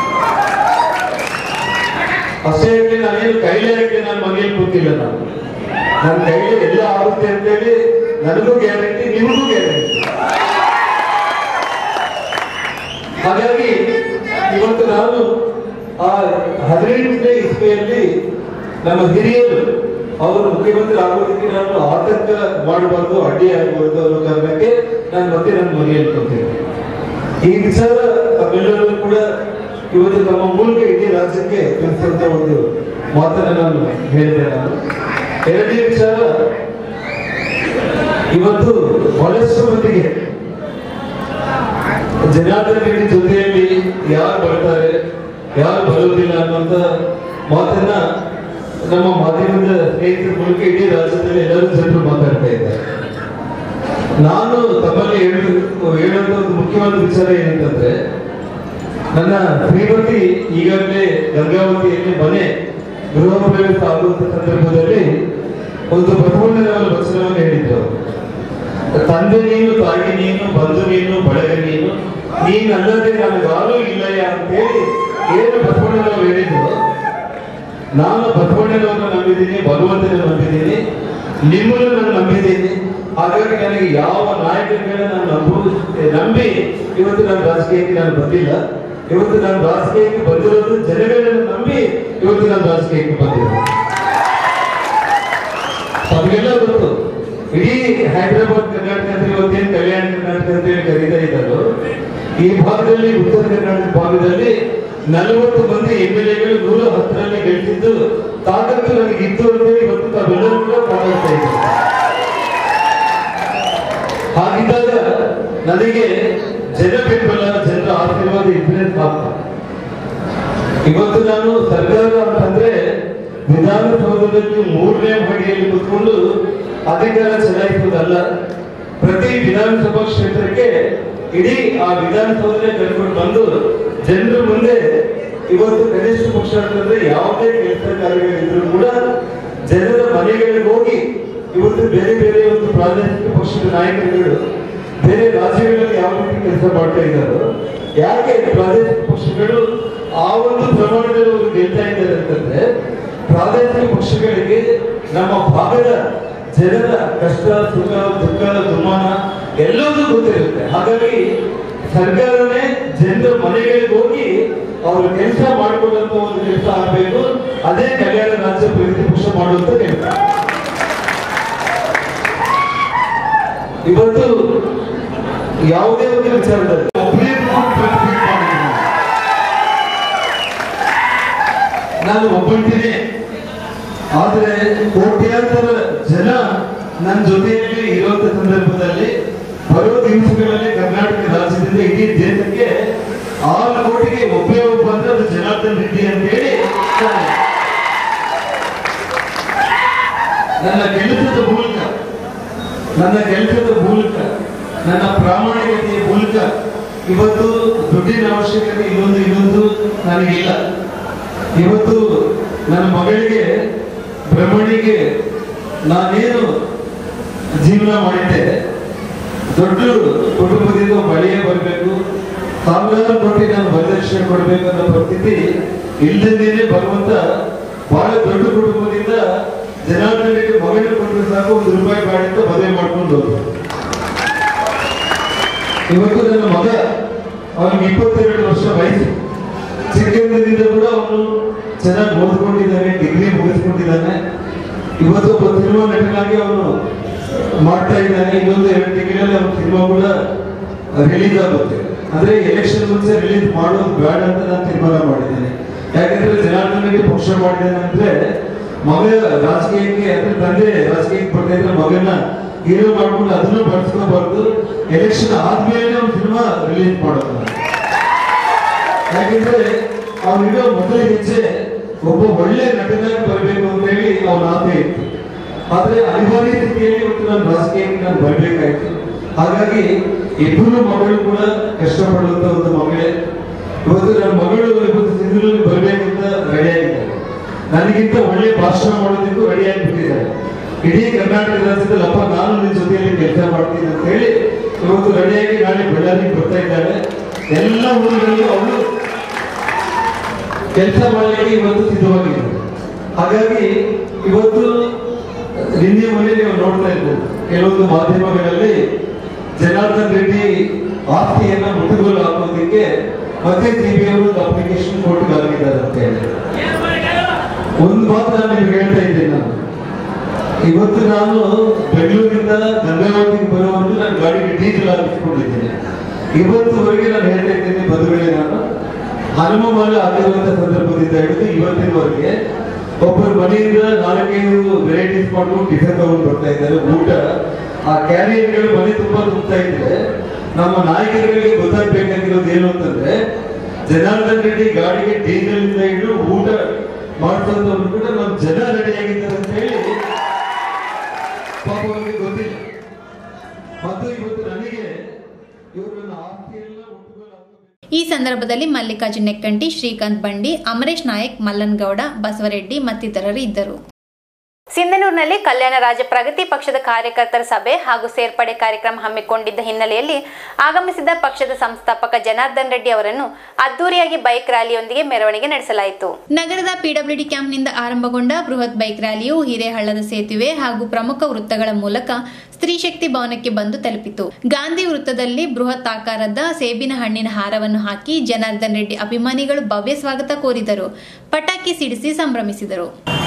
[SPEAKER 7] ಅಷ್ಟೇ ಆಗಲಿ ನಾನೇನು ಕೈಲೇ ಆಗಲಿ ನಾನು ಮನೆಯಲ್ಲಿ ಕೂತಿಲ್ಲ ನಾನು ನನ್ನ ಕೈಲಿ ಎಲ್ಲ ಆಗುತ್ತೆ ಅಂತೇಳಿ ನನಗೂ ಗ್ಯಾರಂಟಿ ನಿಮಗೂ ಗ್ಯಾರಂಟಿ ಹಾಗಾಗಿ ಇವತ್ತು ನಾನು ಆ ಹದಿನೆಂಟನೇ ಇಸ್ವಿಯಲ್ಲಿ ನಮ್ಮ ಹಿರಿಯರು ಅವರು ಮುಖ್ಯಮಂತ್ರಿ ಆಗೋದಕ್ಕೆ ನಾನು ಆತಂಕ ಮಾಡಬಾರ್ದು ಅಡ್ಡಿ ಆಗಬಾರ್ದು ಅನ್ನೋ ಕಾರಣಕ್ಕೆ ನಾನು ಮತ್ತೆ ನನ್ನ ಮನೆಯಲ್ಲಿ ಕೂತಿದ್ದೆ ಈ ವಿಚಾರ ತಾವೆಲ್ಲರೂ ಕೂಡ ಇವತ್ತು ನಮ್ಮ ಮೂಲಕ ಇಡೀ ರಾಜ್ಯಕ್ಕೆ ತಿಳಿಸುವಂತ ಒಂದು ಮಾತನ್ನ ನಾನು ಹೇಳಿದೆ ನಾನು ಎರಡನೇ ವಿಚಾರ ಇವತ್ತು ಬಹಳಷ್ಟು ಮಂದಿಗೆ ಜನಾರ್ದನ ರೆಡ್ಡಿ ಜೊತೆಯಲ್ಲಿ ಯಾರು ಬರ್ತಾರೆ ಯಾರು ಬರೋದಿಲ್ಲ ಅನ್ನುವಂತ ಮಾತನ್ನ ನಮ್ಮ ಮಾಧ್ಯಮದ ಸ್ನೇಹಿತರ ಮೂಲಕ ಇಡೀ ರಾಜ್ಯದಲ್ಲಿ ಎಲ್ಲರೂ ಜನರು ಮಾತಾಡ್ತಾ ಇದ್ದಾರೆ ನಾನು ತಮ್ಮಲ್ಲಿ ಹೇಳು ಹೇಳುವಂತ ಒಂದು ಮುಖ್ಯವಾದ ವಿಚಾರ ಏನಂತಂದ್ರೆ ನನ್ನ ಶ್ರೀಮತಿ ಈಗಾಗಲೇ ಗಂಗಾವತಿಯಲ್ಲಿ ಮನೆ ಗೃಹ ಪ್ರವೇಶ ಆಗುವಂತ ಸಂದರ್ಭದಲ್ಲಿ ಒಂದು ಬಸವಣ್ಣನವರ ವಚನವನ್ನು ಹೇಳಿದ್ರು ತಂದೆ ನೀನು ತಾಯಿ ನೀನು ಬಂಧು ನೀನು ಬಳಗ ನೀನು ನೀನಲ್ಲದೆ ನನಗಾರು ಇಲ್ಲಯ್ಯ ಅಂತೇಳಿ ಏನು ಬಸವಣ್ಣನವರು ಹೇಳಿದ್ರು ನಾನು ಬಸವಣ್ಣನವರನ್ನ ನಂಬಿದ್ದೀನಿ ಭಗವಂತನ ನಂಬಿದ್ದೀನಿ ನಿಮ್ಮನ್ನು ನಾನು ನಂಬಿದ್ದೀನಿ ಹಾಗಾಗಿ ನನಗೆ ಯಾವ ನಾಯಕರುಗಳನ್ನ ನಾನು ನಂಬು ನಂಬಿ ಇವತ್ತು ನಾನು ರಾಜಕೀಯಕ್ಕೆ ನಾನು ಬಂದಿಲ್ಲ ಇವತ್ತು ನಾನು ರಾಜಕೀಯಕ್ಕೆ ಬಂದಿರೋದು ಜನಗಳನ್ನು ನಂಬಿ ಇವತ್ತು ನಾನು ರಾಜಕೀಯಕ್ಕೆ ಬಂದಿರೋದು ತಮಗೆಲ್ಲ ಗೊತ್ತು ಇಡೀ ಹೈದರಾಬಾದ್ ಕರ್ನಾಟಕ ಅಂದ್ರೆ ಇವತ್ತೇನು ಕಲ್ಯಾಣ ಕರ್ನಾಟಕ ಅಂತ ಹೇಳಿ ಕರೀತಾ ಇದ್ದಾರೋ ಈ ಭಾಗದಲ್ಲಿ ಉತ್ತರ ಕರ್ನಾಟಕ ಭಾಗದಲ್ಲಿ ನಲವತ್ತು ಮಂದಿ ಎಂ ಎಲ್ ಎಗಳು ನೂರ ಹತ್ತರಲ್ಲಿ ಗೆಲ್ತಿದ್ದು ತಾಕತ್ತು ನನಗೆ ಇತ್ತು ಅಂತೇಳಿ ಇವತ್ತು ತಾವೆಲ್ಲರೂ ಕೂಡ ಮಾತಾಡ್ತಾ ಇದ್ದಾರೆ ಹಾಗಿದ್ದಾಗ ನನಗೆ ಜನ ಬೆಂಬಲ ಜನರ ಆಶೀರ್ವಾದ ಇದ್ರೆ ಸಾಕು ಇವತ್ತು ನಾನು ಸರ್ಕಾರ ಅಂತಂದ್ರೆ ವಿಧಾನಸೌಧದಲ್ಲಿ ಮೂರನೇ ಮಹಡಿಯಲ್ಲಿ ಕೂತ್ಕೊಂಡು ಅಧಿಕಾರ ಚಲಾಯಿಸುವುದಲ್ಲ ಪ್ರತಿ ವಿಧಾನಸಭಾ ಕ್ಷೇತ್ರಕ್ಕೆ ಇಡೀ ಆ ವಿಧಾನಸೌಧನೇ ಕರ್ಕೊಂಡು ಬಂದು ಜನರ ಮುಂದೆ ಇವತ್ತು ಕನಿಷ್ಠ ಪಕ್ಷ ಅಂತಂದ್ರೆ ಯಾವುದೇ ಕೆಲಸ ಕಾರ್ಯಗಳಿದ್ರು ಕೂಡ ಜನರ ಮನೆಗಳಿಗೆ ಹೋಗಿ ಇವತ್ತು ಬೇರೆ ಬೇರೆ ಒಂದು ಪ್ರಾದೇಶಿಕ ಪಕ್ಷದ ನಾಯಕರುಗಳು ಬೇರೆ ರಾಜ್ಯಗಳಲ್ಲಿ ಯಾವ ರೀತಿ ಕೆಲಸ ಮಾಡ್ತಾ ಇದ್ದಾರೋ ಯಾಕೆ ಪ್ರಾದೇಶಿಕ ಪಕ್ಷಗಳು ಆ ಒಂದು ಪ್ರಮಾಣದಲ್ಲಿ ಅವರು ಗೆಲ್ತಾ ಇದ್ದಾರೆ ಅಂತಂದ್ರೆ ಪ್ರಾದೇಶಿಕ ಪಕ್ಷಗಳಿಗೆ ನಮ್ಮ ಭಾಗದ ಜನರ ಕಷ್ಟ ಸುಖ ದುಃಖ ದುಮ್ಮಾನ ಎಲ್ಲವೂ ಗೊತ್ತಿರುತ್ತೆ ಹಾಗಾಗಿ ಸರ್ಕಾರನೇ ಜನರ ಮನೆಗಳಿಗೆ ಹೋಗಿ ಅವರು ಕೆಲಸ ಮಾಡಿಕೊಳ್ಳುವಂತ ಒಂದು ಕೆಲಸ ಆಗಬೇಕು ಅದೇ ಕಲ್ಯಾಣ ರಾಜ್ಯ ಪ್ರಗತಿ ಪಕ್ಷ ಮಾಡುವಂತ ಕೆಲಸ ಇವತ್ತು ಯಾವುದೇ ಒಂದು ವಿಚಾರದಲ್ಲಿ ಒಬ್ಬರೇ ಕೂತ್ಕೊಂಡು ಪ್ರತಿಭಟನೆ ಮಾಡಿದ್ದೀನಿ. ನಾನು ಒಬ್ಬಂಟಿನೇ ಆದ್ರೆ ಕೋಟ್ಯಾಂತರ ಜನ ನನ್ನ ಜೊತೆಯಲ್ಲಿ ಇರುವಂತ ಸಂದರ್ಭದಲ್ಲಿ ಬರೋ ದಿವಸಗಳಲ್ಲಿ ಕರ್ನಾಟಕ ರಾಜ್ಯದಿಂದ ಇಡೀ ದೇಶಕ್ಕೆ ಆರು ಕೋಟಿಗೆ ಒಬ್ಬೇ ಒಬ್ಬ ಅಂದ್ರೆ ಅದು ಜನಾರ್ದನ್ ರೆಡ್ಡಿ ಅಂತ ಹೇಳಿ ನಾನು- ನನ್ನ ಕೆಲಸದ ಮೂಲಕ ನನ್ನ ಕೆಲಸದ ಮೂಲಕ ನನ್ನ ಪ್ರಾಮಾಣಿಕತೆಯ ಮೂಲಕ ಇವತ್ತು ದುಡ್ಡಿನ ಅವಶ್ಯಕತೆ ಇನ್ನೊಂದು ಇನ್ನೊಂದು ನನಗಿಲ್ಲ ಇವತ್ತು ನನ್ನ ಮಗಳಿಗೆ ಭ್ರಮಣಿಗೆ ನಾನೇನು ಜೀವನ ಮಾಡಿದ್ದೆ ದೊಡ್ಡ ಕುಟುಂಬದಿಂದ ಬಳಿಯೇ ಬರಬೇಕು ಸಾವಿರಾರು ಕೋಟಿ ನಾನು ವರದಕ್ಷಿಣೆ ಕೊಡಬೇಕು ಅನ್ನೋ ಪರಿಸ್ಥಿತಿ ಇಲ್ಲದೇನೆ ಭಗವಂತ ಬಹಳ ದೊಡ್ಡ ಕುಟುಂಬದಿಂದ ಜನಾರ್ದನಿಗೆ ಮಗನ ಕೊಟ್ಟರೆ ಸಾಕು ಒಂದು ರೂಪಾಯಿ ಬೇಡ ಅಂತ ಮದುವೆ ಮಾಡ್ಕೊಂಡು ಹೋದ್ರು ಇವತ್ತು ನನ್ನ ಮಗ ಅವನಿಗೆ ಇಪ್ಪತ್ತೆರಡು ವರ್ಷ ವಯಸ್ಸು ಚಿಕ್ಕಂದಿನಿಂದ ಕೂಡ ಅವನು ಚೆನ್ನಾಗಿ ಓದ್ಕೊಂಡಿದ್ದಾನೆ ಡಿಗ್ರಿ ಮುಗಿಸ್ಕೊಂಡಿದ್ದಾನೆ ಇವತ್ತು ಒಬ್ಬ ಸಿನಿಮಾ ನಟನಾಗಿ ಅವನು ಮಾಡ್ತಾ ಇದ್ದಾನೆ ಇನ್ನೊಂದು ಎರಡು ತಿಂಗಳಲ್ಲಿ ಅವನ ಸಿನಿಮಾ ಕೂಡ ರಿಲೀಸ್ ಆಗುತ್ತೆ ಅಂದ್ರೆ ಎಲೆಕ್ಷನ್ ಮುಂಚೆ ರಿಲೀಸ್ ಮಾಡೋದು ಬೇಡ ಅಂತ ನಾನು ತೀರ್ಮಾನ ಮಾಡಿದ್ದೇನೆ ಯಾಕಂದ್ರೆ ಜನಾರ್ದನಿಗೆ ಪಕ್ಷ ಮಾಡಿದ್ದೇನೆ ಅಂದ್ರೆ ಮಗ ರಾಜಕೀಯಕ್ಕೆ ಅಂದ್ರೆ ತಂದೆ ರಾಜಕೀಯಕ್ಕೆ ಬರ್ತಾ ಇದ್ರೆ ಮಗನ ಹೀರೋ ಮಾಡ್ಕೊಂಡು ಅದನ್ನು ಬಳಸ್ಕೋಬಾರ್ದು ಎಲೆಕ್ಷನ್ ಆದ್ಮೇಲೆ ಅವ್ನು ಸಿನಿಮಾ ರಿಲೀಸ್ ಮಾಡೋದು ನಾನು. ಯಾಕೆಂದ್ರೆ ಅವನಿರೋ ಮೊದಲ ಹೆಜ್ಜೆ ಒಬ್ಬ ಒಳ್ಳೆ ನಟನಾಗಿ ಬರಬೇಕು ಅಂತ ಹೇಳಿ ಅವನ ಆಸೆ ಇತ್ತು ಆದ್ರೆ ಅನಿವಾರ್ಯ ಸ್ಥಿತಿಯಲ್ಲಿ ಇವತ್ತು ನಾನು ರಾಜಕೀಯಕ್ಕೆ ನಾನು ಬರಬೇಕಾಯ್ತು ಹಾಗಾಗಿ ಇಬ್ಬರು ಮಗಳು ಕೂಡ ಕಷ್ಟಪಡುವಂತ ಒಂದು ಮಗಳೇ ಇವತ್ತು ನನ್ನ ಮಗಳು ಇವತ್ತು ಸಿಂಧೂರಲ್ಲಿ ಬರಬೇಕಂತ ರೆಡಿ ಆಗಿದ್ದಾರೆ ನನಗಿಂತ ಒಳ್ಳೆ ಭಾಷಣ ಮಾಡೋದಕ್ಕೂ ರೆಡಿ ಆಗಿಬಿಟ್ಟಿದ್ದಾರೆ ಇಡೀ ಕರ್ನಾಟಕ ರಾಜ್ಯದಲ್ಲಿ ಅಪ್ಪ ನಾನು ನಿನ್ನ ಜೊತೆಯಲ್ಲಿ ಕೆಲಸ ಮಾಡ್ತೀನಿ ಅಂತ ಹೇಳಿ ಇವತ್ತು ರೆಡಿಯಾಗಿ ನಾಳೆ ಬಳ್ಳಾರಿಗೆ ಬರ್ತಾ ಇದ್ದಾಳೆ ಎಲ್ಲ ಊರುಗಳಲ್ಲಿ ಅವಳು ಕೆಲಸ ಮಾಡಲಿಕ್ಕೆ ಇವತ್ತು ಸಿದ್ಧವಾಗಿದ್ದಾರೆ ಹಾಗಾಗಿ ಇವತ್ತು ನಿನ್ನೆ ಮೊನ್ನೆ ನೀವು ನೋಡ್ತಾ ಇರ್ಬೋದು ಕೆಲವೊಂದು ಮಾಧ್ಯಮಗಳಲ್ಲಿ ಜನಾರ್ದನ್ ರೆಡ್ಡಿ ಆಸ್ತಿಯನ್ನ ಮುಟ್ಟುಗೋಲು ಹಾಕೋದಕ್ಕೆ ಮತ್ತೆ ಸಿಬಿಐ ಅವರು ಒಂದು ಅಪ್ಲಿಕೇಶನ್ ಕೋರ್ಟ್ಗೆ ಹಾಕಿದ್ದಾರೆ ಅಂತ ಹೇಳಿ ಒಂದು ಮಾತು ನಾನು ನಿಮ್ಗೆ ಹೇಳ್ತಾ ಇದ್ದೇನೆ ನಾನು ಇವತ್ತು ನಾನು ಬೆಂಗಳೂರಿಂದ ಗಂಗಾವತಿಗೆ ಬರುವವರೆಗೂ ನಾನು ಗಾಡಿಗೆ ಡೀಸೆಲ್ ಹಾಕಿಸ್ಕೊಂಡಿದ್ದೇನೆ ಇವತ್ತುವರೆಗೆ ನಾನು ಹೇಳ್ತಾ ಇದ್ದೇನೆ ಬಂಧುಗಳೇ ನಾನು ಹನುಮಾನ ಆಗಿರುವಂತ ಸಂದರ್ಭದಿಂದ ಹಿಡಿದು ಇವತ್ತಿನವರೆಗೆ ಒಬ್ಬರು ಮನೆಯಿಂದ ನಾಲ್ಕೈದು ವೆರೈಟೀಸ್ ಮಾಡ್ಕೊಂಡು ಟಿಫನ್ ತಗೊಂಡು ಬರ್ತಾ ಇದ್ದಾರೆ ಊಟ ಆ ಕ್ಯಾರಿಯರ್ಗಳು ಮನೆ ತುಂಬಾ ತುಂಬತಾ ಇದ್ರೆ ನಮ್ಮ ನಾಯಕರುಗಳಿಗೆ ಗೊತ್ತಾಗ್ಬೇಕಾಗಿರೋದು ಏನು ಅಂತಂದ್ರೆ ಜನಾರ್ದನ್ ರೆಡ್ಡಿ ಗಾಡಿಗೆ ಡೀಸೆಲ್ ಇಂದ ಹಿಡಿದು ಊಟ ಮಾಡಿಸೋದವ್ರು ಕೂಡ ನಮ್ಮ ಜನ ರೆಡಿ ಆಗಿದ್ದಾರೆ ಅಂತ ಹೇಳಿ ಪಾಪ ಅವ್ರಿಗೆ ಗೊತ್ತಿಲ್ಲ ಮತ್ತು ಇವತ್ತು ನನಗೆ ಇವರು ನನ್ನ ಆಸ್ತಿ ಎಲ್ಲ ಒಟ್ಟುಗಳು
[SPEAKER 2] ಈ ಸಂದರ್ಭದಲ್ಲಿ ಮಲ್ಲಿಕಾರ್ಜುನ್ ನೆಕ್ಕಂಟಿ ಶ್ರೀಕಾಂತ್ ಬಂಡಿ ಅಮರೇಶ್ ನಾಯಕ್ ಮಲ್ಲನ್ಗೌಡ ಬಸವರೆಡ್ಡಿ ಮತ್ತಿತರರು ಇದ್ದರು
[SPEAKER 1] ಸಿಂಧನೂರಿನಲ್ಲಿ ಕಲ್ಯಾಣ ರಾಜ್ಯ ಪ್ರಗತಿ ಪಕ್ಷದ ಕಾರ್ಯಕರ್ತರ ಸಭೆ ಹಾಗೂ ಸೇರ್ಪಡೆ ಕಾರ್ಯಕ್ರಮ ಹಮ್ಮಿಕೊಂಡಿದ್ದ ಹಿನ್ನೆಲೆಯಲ್ಲಿ ಆಗಮಿಸಿದ ಪಕ್ಷದ ಸಂಸ್ಥಾಪಕ ಜನಾರ್ದನ್ ರೆಡ್ಡಿ ಅವರನ್ನು ಅದ್ದೂರಿಯಾಗಿ ಬೈಕ್ ರ್ಯಾಲಿಯೊಂದಿಗೆ ಮೆರವಣಿಗೆ ನಡೆಸಲಾಯಿತು
[SPEAKER 2] ನಗರದ ಪಿಡಬ್ಲ್ಯೂಡಿ ಕ್ಯಾಂಪ್ನಿಂದ ಆರಂಭಗೊಂಡ ಬೃಹತ್ ಬೈಕ್ ರ್ಯಾಲಿಯು ಹಿರೇಹಳ್ಳದ ಸೇತುವೆ ಹಾಗೂ ಪ್ರಮುಖ ವೃತ್ತಗಳ ಮೂಲಕ ಸ್ತ್ರೀಶಕ್ತಿ ಭವನಕ್ಕೆ ಬಂದು ತಲುಪಿತು ಗಾಂಧಿ ವೃತ್ತದಲ್ಲಿ ಬೃಹತ್ ಆಕಾರದ ಸೇಬಿನ ಹಣ್ಣಿನ ಹಾರವನ್ನು ಹಾಕಿ ಜನಾರ್ದನ್ ರೆಡ್ಡಿ ಅಭಿಮಾನಿಗಳು ಭವ್ಯ ಸ್ವಾಗತ ಕೋರಿದರು ಪಟಾಕಿ ಸಿಡಿಸಿ ಸಂಭ್ರಮಿಸಿದರು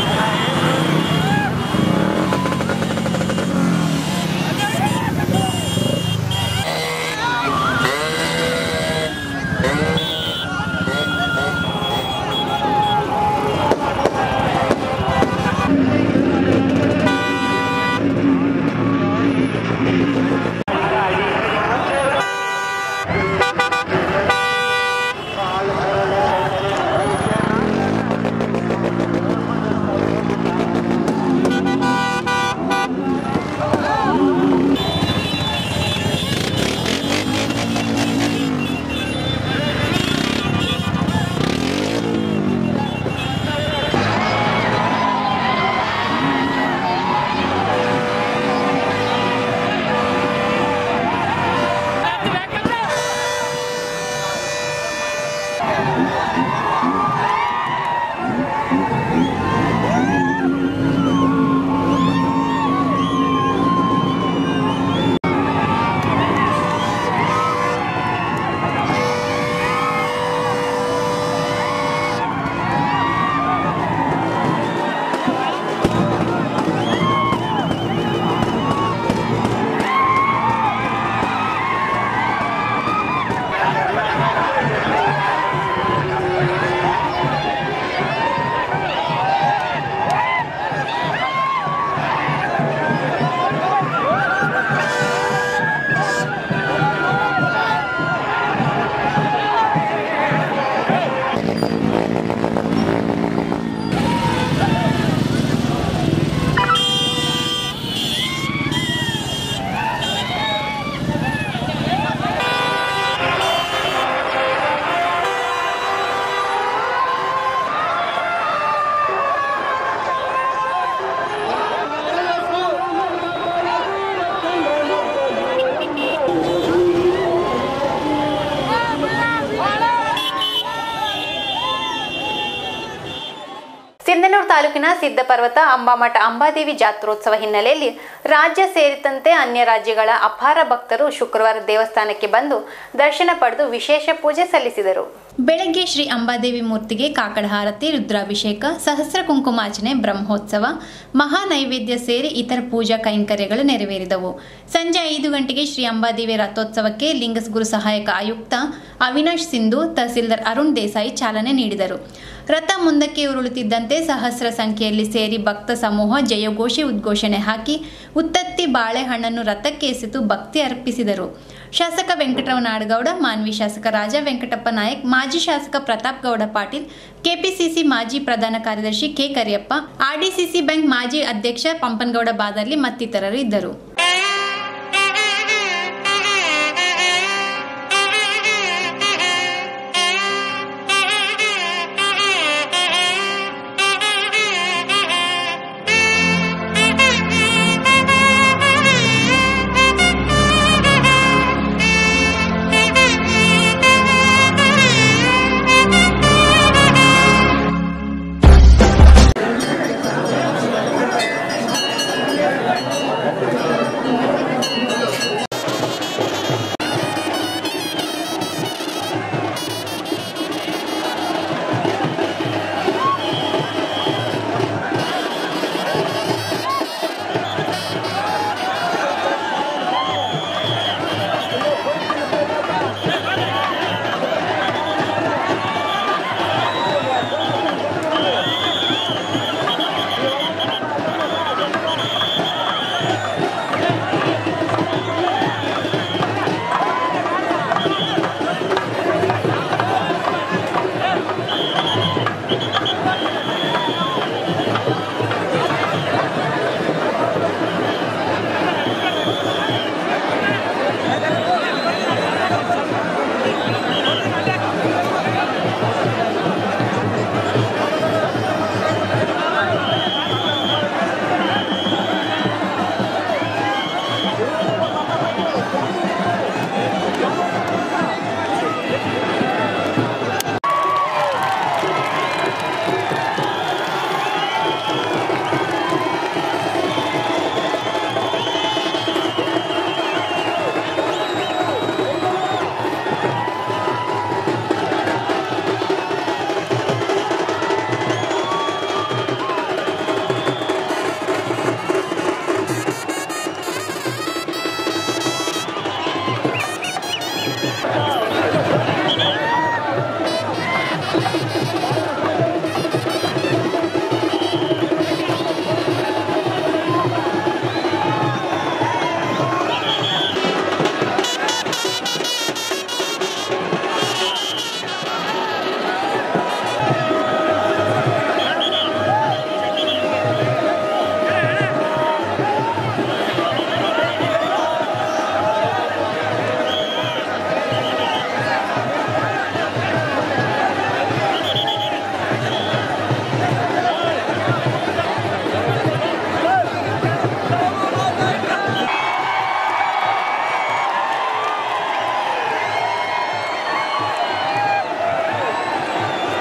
[SPEAKER 1] ಸಿಂಧನೂರು ತಾಲೂಕಿನ ಸಿದ್ಧಪರ್ವತ ಅಂಬಾಮಠ ಅಂಬಾದೇವಿ ಜಾತ್ರೋತ್ಸವ ಹಿನ್ನೆಲೆಯಲ್ಲಿ ರಾಜ್ಯ ಸೇರಿದಂತೆ ಅನ್ಯ ರಾಜ್ಯಗಳ ಅಪಾರ ಭಕ್ತರು ಶುಕ್ರವಾರ ದೇವಸ್ಥಾನಕ್ಕೆ ಬಂದು ದರ್ಶನ ಪಡೆದು ವಿಶೇಷ ಪೂಜೆ ಸಲ್ಲಿಸಿದರು
[SPEAKER 2] ಬೆಳಗ್ಗೆ ಶ್ರೀ ಅಂಬಾದೇವಿ ಮೂರ್ತಿಗೆ ಕಾಕಡ ಹಾರತಿ ರುದ್ರಾಭಿಷೇಕ ಸಹಸ್ರ ಕುಂಕುಮಾರ್ಚನೆ ಬ್ರಹ್ಮೋತ್ಸವ ಮಹಾ ನೈವೇದ್ಯ ಸೇರಿ ಇತರ ಪೂಜಾ ಕೈಂಕರ್ಯಗಳು ನೆರವೇರಿದವು ಸಂಜೆ ಐದು ಗಂಟೆಗೆ ಶ್ರೀ ಅಂಬಾದೇವಿ ರಥೋತ್ಸವಕ್ಕೆ ಲಿಂಗಸ್ಗುರು ಸಹಾಯಕ ಆಯುಕ್ತ ಅವಿನಾಶ್ ಸಿಂಧು ತಹಸೀಲ್ದಾರ್ ಅರುಣ್ ದೇಸಾಯಿ ಚಾಲನೆ ನೀಡಿದರು ರಥ ಮುಂದಕ್ಕೆ ಉರುಳುತ್ತಿದ್ದಂತೆ ಸಹಸ್ರ ಸಂಖ್ಯೆಯಲ್ಲಿ ಸೇರಿ ಭಕ್ತ ಸಮೂಹ ಜಯಘೋಷಿ ಉದ್ಘೋಷಣೆ ಹಾಕಿ ಉತ್ತತ್ತಿ ಬಾಳೆಹಣ್ಣನ್ನು ರಥಕ್ಕೆ ಎಸೆದು ಭಕ್ತಿ ಅರ್ಪಿಸಿದರು ಶಾಸಕ ವೆಂಕಟರಾವ್ ನಾಡಗೌಡ ಮಾನ್ವಿ ಶಾಸಕ ರಾಜ ವೆಂಕಟಪ್ಪ ನಾಯಕ್ ಮಾಜಿ ಶಾಸಕ ಪ್ರತಾಪ್ ಗೌಡ ಪಾಟೀಲ್ ಕೆಪಿಸಿಸಿ ಮಾಜಿ ಪ್ರಧಾನ ಕಾರ್ಯದರ್ಶಿ ಕೆ ಕರಿಯಪ್ಪ ಆರ್ಡಿಸಿಸಿ ಬ್ಯಾಂಕ್ ಮಾಜಿ ಅಧ್ಯಕ್ಷ ಪಂಪನಗೌಡ ಬಾದರ್ಲಿ ಮತ್ತಿತರರು ಇದ್ದರು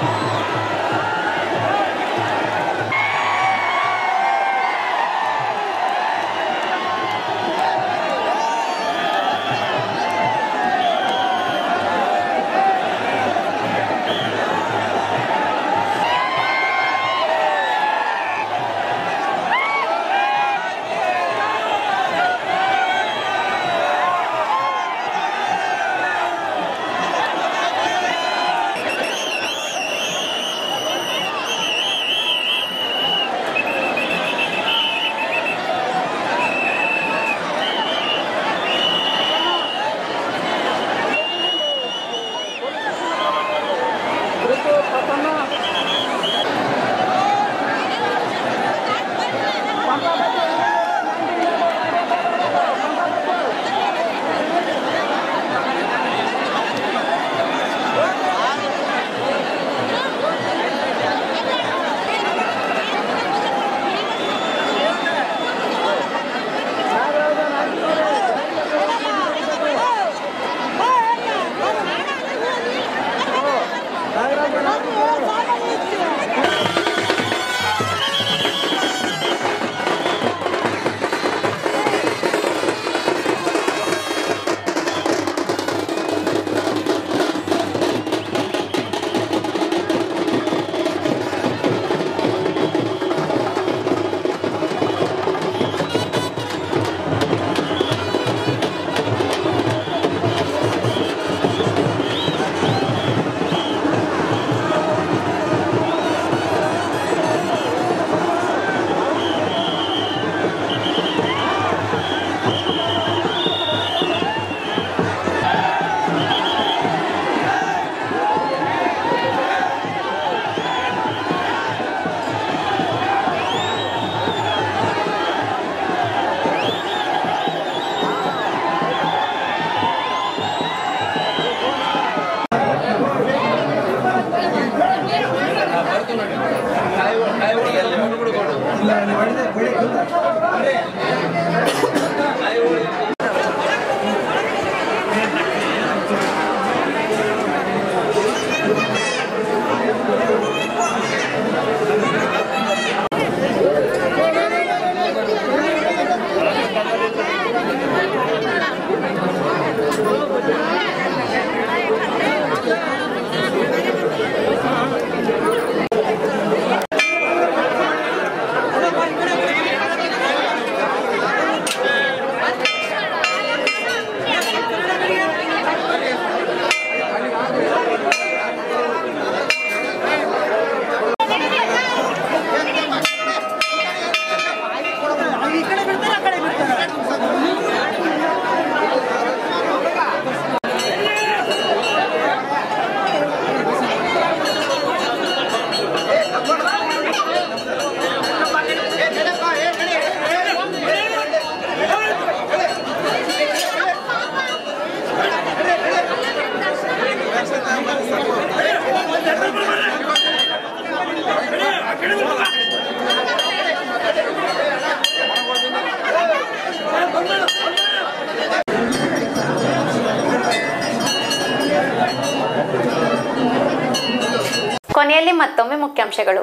[SPEAKER 1] ಕೊನೆಯಲ್ಲಿ ಮತ್ತೊಮ್ಮೆ ಮುಖ್ಯಾಂಶಗಳು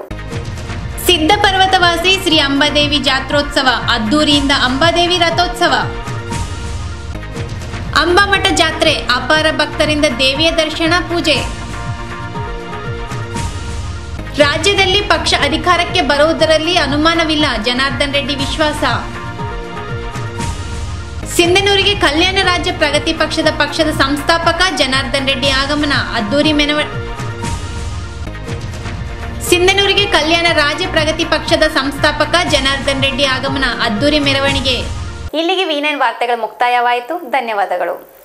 [SPEAKER 2] ಸಿದ್ಧ ಪರ್ವತವಾಸಿ ಶ್ರೀ ಅಂಬಾದೇವಿ ಜಾತ್ರೋತ್ಸವ ಅದ್ದೂರಿಯಿಂದ ಅಂಬಾದೇವಿ ರಥೋತ್ಸವ ಅಂಬಾಮಠ ಜಾತ್ರೆ ಅಪಾರ ಭಕ್ತರಿಂದ ದೇವಿಯ ದರ್ಶನ ಪೂಜೆ ರಾಜ್ಯದಲ್ಲಿ ಪಕ್ಷ ಅಧಿಕಾರಕ್ಕೆ ಬರುವುದರಲ್ಲಿ ಅನುಮಾನವಿಲ್ಲ ಜನಾರ್ದನ್ ರೆಡ್ಡಿ ವಿಶ್ವಾಸ ಸಿಂಧನೂರಿಗೆ ಕಲ್ಯಾಣ ರಾಜ್ಯ ಪ್ರಗತಿ ಪಕ್ಷದ ಪಕ್ಷದ ಸಂಸ್ಥಾಪಕ ಜನಾರ್ದನ್ ರೆಡ್ಡಿ ಆಗಮನ ಅದ್ದೂರಿ ಮೆನವ ಸಿಂಧನೂರಿಗೆ ಕಲ್ಯಾಣ ರಾಜ್ಯ ಪ್ರಗತಿ ಪಕ್ಷದ ಸಂಸ್ಥಾಪಕ ಜನಾರ್ದನ್ ರೆಡ್ಡಿ ಆಗಮನ ಅದ್ದೂರಿ ಮೆರವಣಿಗೆ
[SPEAKER 1] ಇಲ್ಲಿಗೆ ವಿ ನೈನ್ ವಾರ್ತೆಗಳು ಮುಕ್ತಾಯವಾಯಿತು ಧನ್ಯವಾದಗಳು